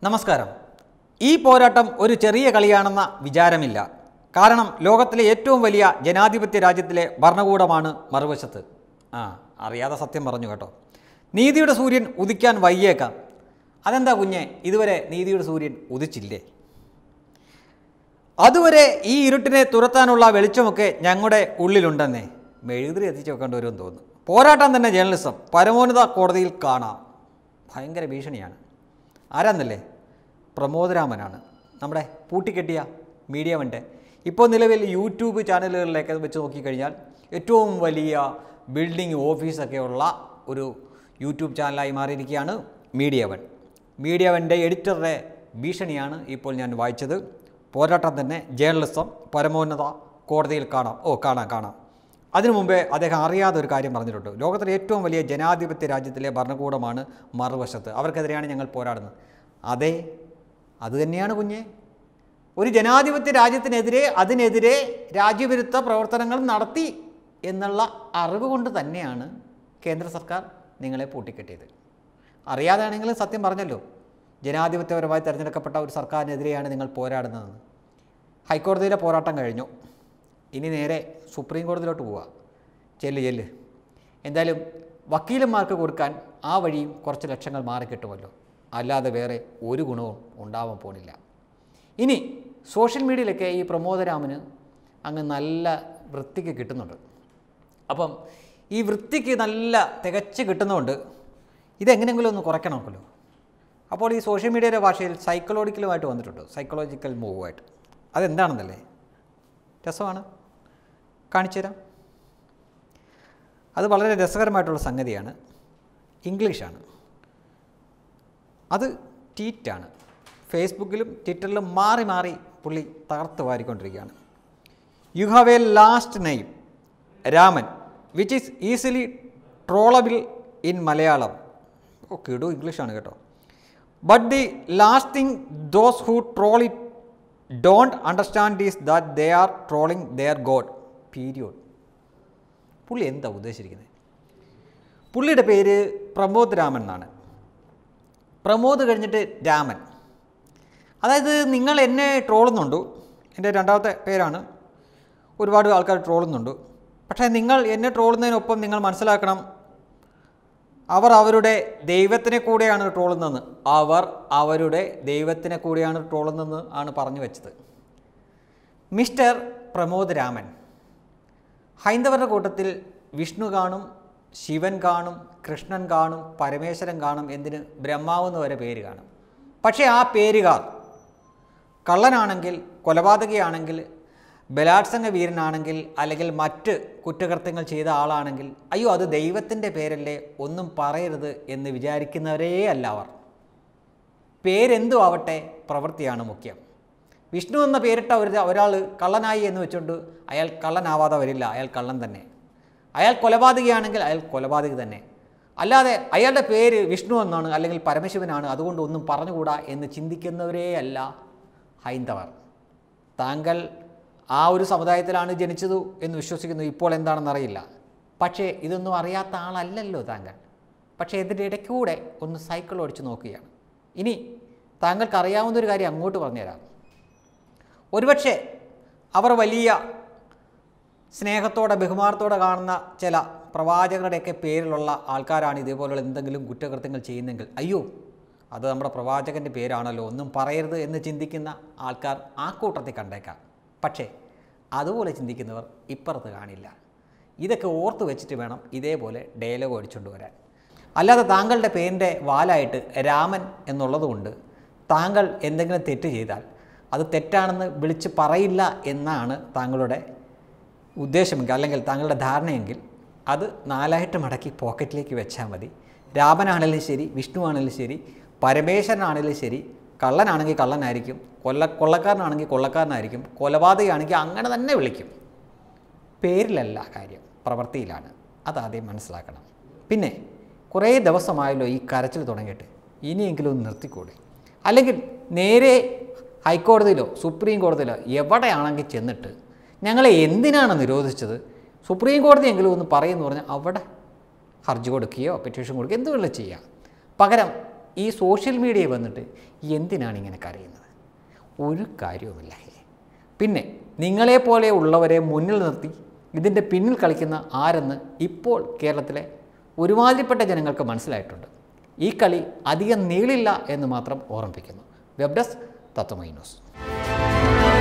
നമസ്കാരം ഈ പോരാട്ടം ഒരു ചെറിയ കളിയാണെന്ന വിചാരമില്ല കാരണം ലോകത്തിലെ ഏറ്റവും വലിയ ജനാധിപത്യ രാജ്യത്തിലെ ഭരണകൂടമാണ് മറുവശത്ത് ആ അറിയാതെ സത്യം പറഞ്ഞു കേട്ടോ നീതിയുടെ സൂര്യൻ ഉദിക്കാൻ വയ്യേക്കാം അതെന്താ കുഞ്ഞെ ഇതുവരെ നീതിയുടെ സൂര്യൻ ഉദിച്ചില്ലേ അതുവരെ ഈ ഇരുട്ടിനെ തുരത്താനുള്ള വെളിച്ചമൊക്കെ ഞങ്ങളുടെ ഉള്ളിലുണ്ടെന്നേ മെഴുകുതിരി എത്തിച്ച് വെക്കേണ്ടി വരുമെന്ന് തോന്നുന്നു പോരാട്ടം തന്നെ ജേർണലിസം പരമോന്നത കോടതിയിൽ കാണാം ഭയങ്കര ഭീഷണിയാണ് ആരാന്നല്ലേ പ്രമോദരാമനാണ് നമ്മുടെ പൂട്ടിക്കെട്ടിയ മീഡിയ വണ്ട് ഇപ്പോൾ നിലവിൽ യൂട്യൂബ് ചാനലുകളിലേക്ക് വെച്ച് നോക്കിക്കഴിഞ്ഞാൽ ഏറ്റവും വലിയ ബിൽഡിംഗ് ഓഫീസൊക്കെയുള്ള ഒരു യൂട്യൂബ് ചാനലായി മാറിയിരിക്കുകയാണ് മീഡിയ വൺ മീഡിയ വൻ്റെ എഡിറ്ററുടെ ഭീഷണിയാണ് ഇപ്പോൾ ഞാൻ വായിച്ചത് പോരാട്ടം തന്നെ ജേർണലിസം പരമോന്നത കോടതിയിൽ കാണാം ഓ കാണാം കാണാം അതിനു മുമ്പേ അദ്ദേഹം അറിയാതെ ഒരു കാര്യം പറഞ്ഞിട്ടുണ്ട് ലോകത്തിലെ ഏറ്റവും വലിയ ജനാധിപത്യ രാജ്യത്തിലെ ഭരണകൂടമാണ് മറുവശത്ത് അവർക്കെതിരെയാണ് ഞങ്ങൾ പോരാടുന്നത് അതെ അതുതന്നെയാണ് കുഞ്ഞെ ഒരു ജനാധിപത്യ രാജ്യത്തിനെതിരെ അതിനെതിരെ രാജ്യവിരുദ്ധ പ്രവർത്തനങ്ങൾ നടത്തി എന്നുള്ള അറിവ് കൊണ്ട് തന്നെയാണ് കേന്ദ്ര സർക്കാർ നിങ്ങളെ പൂട്ടിക്കെട്ടിയത് അറിയാതെയാണെങ്കിലും സത്യം പറഞ്ഞല്ലോ ജനാധിപത്യപരമായി തിരഞ്ഞെടുക്കപ്പെട്ട ഒരു സർക്കാരിനെതിരെയാണ് നിങ്ങൾ പോരാടുന്നതെന്ന് ഹൈക്കോടതിയിലെ പോരാട്ടം കഴിഞ്ഞു ഇനി നേരെ സുപ്രീം കോടതിയിലോട്ട് പോവുക ചെല്ല് ചെല്ല് എന്തായാലും വക്കീലന്മാർക്ക് കൊടുക്കാൻ ആ വഴിയും കുറച്ച് ലക്ഷങ്ങൾ മാറിക്കിട്ടുമല്ലോ അല്ലാതെ വേറെ ഒരു ഗുണവും ഉണ്ടാവാൻ പോണില്ല ഇനി സോഷ്യൽ മീഡിയയിലൊക്കെ ഈ പ്രമോദരാമന് അങ്ങ് നല്ല വൃത്തിക്ക് കിട്ടുന്നുണ്ട് അപ്പം ഈ വൃത്തിക്ക് നല്ല തികച്ച് കിട്ടുന്നതുകൊണ്ട് ഇതെങ്ങനെയെങ്കിലും ഒന്ന് കുറയ്ക്കണമല്ലോ അപ്പോൾ ഈ സോഷ്യൽ മീഡിയയുടെ ഭാഷയിൽ സൈക്കോളജിക്കലുമായിട്ട് വന്നിട്ടുണ്ട് സൈക്കോളജിക്കൽ മൂവായിട്ട് അതെന്താണെന്നല്ലേ രസമാണ് കാണിച്ചു തരാം അത് വളരെ രസകരമായിട്ടുള്ള സംഗതിയാണ് ഇംഗ്ലീഷാണ് അത് ട്വീറ്റാണ് ഫേസ്ബുക്കിലും ട്വിറ്ററിലും മാറി മാറി പുള്ളി തകർത്ത് വാരിക്കൊണ്ടിരിക്കുകയാണ് you have a last name Raman which is easily trollable in Malayalam ഓ കിടു ഇംഗ്ലീഷാണ് കേട്ടോ but the last thing those who troll it don't understand is that they are trolling their god period പുള്ളി എന്താ ഉദ്ദേശിച്ചിരിക്കുന്നത് പുള്ളിയുടെ പേര് പ്രമോദ് രാമൻ എന്നാണ് പ്രമോദ് കഴിഞ്ഞിട്ട് രാമൻ അതായത് നിങ്ങൾ എന്നെ ട്രോളുന്നുണ്ട് എൻ്റെ രണ്ടാമത്തെ പേരാണ് ഒരുപാട് ആൾക്കാർ ട്രോളുന്നുണ്ട് പക്ഷേ നിങ്ങൾ എന്നെ ട്രോളുന്നതിനൊപ്പം നിങ്ങൾ മനസ്സിലാക്കണം അവർ അവരുടെ ദൈവത്തിനെ കൂടെയാണ് ട്രോളുന്നതെന്ന് അവർ അവരുടെ ദൈവത്തിനെ കൂടെയാണ് ട്രോളുന്നതെന്ന് ആണ് പറഞ്ഞു വെച്ചത് മിസ്റ്റർ പ്രമോദ് രാമൻ ഹൈന്ദവരുടെ കൂട്ടത്തിൽ വിഷ്ണു കാണും ശിവൻ കാണും കൃഷ്ണൻ കാണും പരമേശ്വരൻ കാണും എന്തിന് ബ്രഹ്മാവ് എന്ന് വരെ പേര് കാണും പക്ഷേ ആ പേരുകാർ കള്ളനാണെങ്കിൽ കൊലപാതകയാണെങ്കിൽ ബലാത്സംഗ വീരനാണെങ്കിൽ അല്ലെങ്കിൽ മറ്റ് കുറ്റകൃത്യങ്ങൾ ചെയ്ത ആളാണെങ്കിൽ അയ്യോ അത് ദൈവത്തിൻ്റെ പേരല്ലേ ഒന്നും പറയരുത് എന്ന് വിചാരിക്കുന്നവരേ അല്ല അവർ പേരെന്തു ആവട്ടെ പ്രവൃത്തിയാണ് മുഖ്യം വിഷ്ണു എന്ന പേരിട്ട ഒരു ഒരാൾ കള്ളനായി എന്ന് വെച്ചുകൊണ്ട് അയാൾ കള്ളനാവാതെ വരില്ല അയാൾ കള്ളൻ തന്നെ അയാൾ കൊലപാതകയാണെങ്കിൽ അയാൾ കൊലപാതകി തന്നെ അല്ലാതെ അയാളുടെ പേര് വിഷ്ണു എന്നാണ് അല്ലെങ്കിൽ പരമശിവനാണ് അതുകൊണ്ട് ഒന്നും പറഞ്ഞുകൂടാ എന്ന് ചിന്തിക്കുന്നവരേ അല്ല ഹൈന്ദവർ താങ്കൾ ആ ഒരു സമുദായത്തിലാണ് ജനിച്ചത് എന്ന് വിശ്വസിക്കുന്നു ഇപ്പോൾ എന്താണെന്നറിയില്ല പക്ഷേ ഇതൊന്നും അറിയാത്ത ആളല്ലല്ലോ താങ്കൾ പക്ഷേ ഇതിൻ്റെ ഇടയ്ക്കൂടെ ഒന്ന് സൈക്കിൾ ഓടിച്ച് നോക്കുകയാണ് ഇനി താങ്കൾക്ക് അറിയാവുന്നൊരു കാര്യം അങ്ങോട്ട് പറഞ്ഞുതരാം ഒരുപക്ഷെ അവർ വലിയ സ്നേഹത്തോടെ ബഹുമാനത്തോടെ കാണുന്ന ചില പ്രവാചകരുടെയൊക്കെ പേരിലുള്ള ആൾക്കാരാണ് ഇതേപോലുള്ള എന്തെങ്കിലും കുറ്റകൃത്യങ്ങൾ ചെയ്യുന്നെങ്കിൽ അയ്യോ അത് നമ്മുടെ പ്രവാചകൻ്റെ പേരാണല്ലോ ഒന്നും പറയരുത് എന്ന് ചിന്തിക്കുന്ന ആൾക്കാർ ആ കൂട്ടത്തിൽ കണ്ടേക്കാം പക്ഷേ അതുപോലെ ചിന്തിക്കുന്നവർ ഇപ്പുറത്ത് കാണില്ല ഇതൊക്കെ ഓർത്ത് വെച്ചിട്ട് വേണം ഇതേപോലെ ഡയലോഗ് അടിച്ചുകൊണ്ട് വരാൻ അല്ലാതെ താങ്കളുടെ പേരിൻ്റെ വാലായിട്ട് രാമൻ എന്നുള്ളതുകൊണ്ട് താങ്കൾ എന്തെങ്കിലും തെറ്റ് ചെയ്താൽ അത് തെറ്റാണെന്ന് വിളിച്ച് പറയില്ല എന്നാണ് താങ്കളുടെ ഉദ്ദേശമെങ്കിൽ അല്ലെങ്കിൽ താങ്കളുടെ ധാരണയെങ്കിൽ അത് നാലായിട്ട് മടക്കി പോക്കറ്റിലേക്ക് വെച്ചാൽ മതി രാമനാണെങ്കിലും ശരി വിഷ്ണു ആണെങ്കിലും ശരി പരമേശ്വരനാണെങ്കിലും ശരി കള്ളനാണെങ്കിൽ കള്ളനായിരിക്കും കൊല്ല കൊള്ളക്കാരനാണെങ്കിൽ കൊള്ളക്കാരനായിരിക്കും കൊലപാതകയാണെങ്കിൽ അങ്ങനെ തന്നെ വിളിക്കും പേരിലല്ല കാര്യം പ്രവൃത്തിയിലാണ് അതാദ്യം മനസ്സിലാക്കണം പിന്നെ കുറേ ദിവസമായല്ലോ ഈ കരച്ചിൽ തുടങ്ങിയിട്ട് ഇനിയെങ്കിലും ഒന്ന് നിർത്തിക്കൂടെ അല്ലെങ്കിൽ നേരെ ഹൈക്കോടതിയിലോ സുപ്രീം കോടതിയിലോ എവിടെയാണെങ്കിൽ ചെന്നിട്ട് ഞങ്ങളെ എന്തിനാണ് നിരോധിച്ചത് സുപ്രീം കോടതിയെങ്കിലും ഒന്ന് പറയുമെന്ന് പറഞ്ഞാൽ അവിടെ ഹർജി കൊടുക്കുകയോ പെറ്റീഷൻ കൊടുക്കുകയോ എന്തുവേണം ചെയ്യാം പകരം ഈ സോഷ്യൽ മീഡിയ വന്നിട്ട് എന്തിനാണ് ഇങ്ങനെ കരയുന്നത് ഒരു കാര്യവുമില്ല ഹേ പിന്നെ നിങ്ങളെപ്പോലെ ഉള്ളവരെ മുന്നിൽ നിർത്തി ഇതിൻ്റെ പിന്നിൽ കളിക്കുന്ന ആരെന്ന് ഇപ്പോൾ കേരളത്തിലെ ഒരുമാതിരിപ്പെട്ട ജനങ്ങൾക്ക് മനസ്സിലായിട്ടുണ്ട് ഈ കളി അധികം നീളില്ല എന്ന് മാത്രം ഓർമ്മിപ്പിക്കുന്നു വെബ് ഡെസ്ക് തത്വമൈ ന്യൂസ്